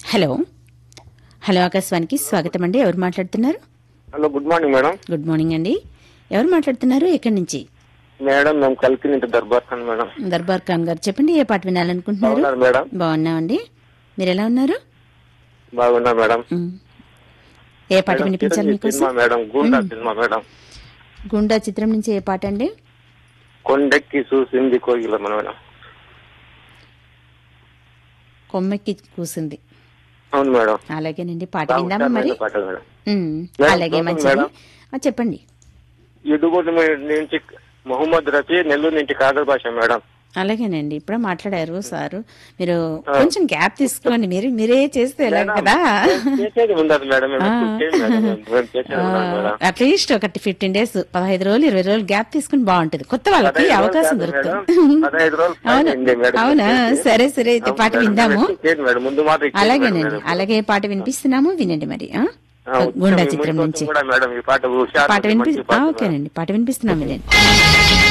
Hello hello ఆకాశవానికి స్వాగతం అండి ఎవరు మాట్లాడుతున్నారు hello good morning madam good morning అండి ఎవరు మాట్లాడుతున్నారు ఎక్కడి నుంచి మేడం మేము కలిసి నింటి దర్బార్ ఖాన్ మేడం దర్బార్ ఖాన్ గారు చెప్పండి ఏ పాట వినాలనుకుంటున్నారు బాగున్నారు మేడం బాగున్నామండి మీరు ఎలా ఉన్నారు బాగున్నా మేడం ఉమ్. ఏ పాట మేడం, వినిపించాలి చిరంజీవి మీకోసం cinema madam Gunda cinema madam Gunda చిత్రం నుంచి ఏ పాట అండి కొండెక్కి చూసింది కోగిల మేడం కొమ్మెక్కి కూసింది అవును మేడం అలాగేనండి పాట బాగా విందామా మరి పాట మేడం ఉమ్. మేడం, అలాగే చెప్పండి మంచిది మేడం. ఆ, చెప్పండి ఇడుగుడు నుంచి మొహమ్మద్ రఫీ నెల్లూరు నుంచి కాదర్ భాష మేడం అలాగేనండి ఇప్పుడే మాట్లాడారు సారు మీరు కొంచెం గ్యాప్ తీసుకోండి మీరు మీరే చేస్తే ఎలా కదా చేసేది ఉండదు మేడం మేము ఎక్కువ చేయం మేడం. మేము చేసేది ఉండదు మేడం అట్లీస్ట్ ఒకటి ఫిఫ్టీన్ డేస్ పదహైదు రోజులు ఇరవై రోజులు గ్యాప్ తీసుకుని బాగుంటుంది కొత్త వాళ్ళకి పదహైదు రోజులు అవకాశం కాదు దొరుకుతుంది మేడం. పదహైదు రోజులు అవునా అయింది మేడం. అవునా సరే సరే అయితే అవును పాట మేడం. విందాము ఎక్కువ చేయను మేడం ముందు మాత్రం ఇచ్చేది అలాగేనండి మేడం. అలాగే పాట వినిపిస్తున్నాము వినండి మరి ఆ? ఆ, ఉత్తమ గుండా మీ చిత్రం కోసం నుంచి కూడా మేడం ఈ పాట హుషారు పాట వినిపి మంచి పాట ఆ, మేడం. ఓకేనండి పాట వినిపిస్తున్నాం వినండి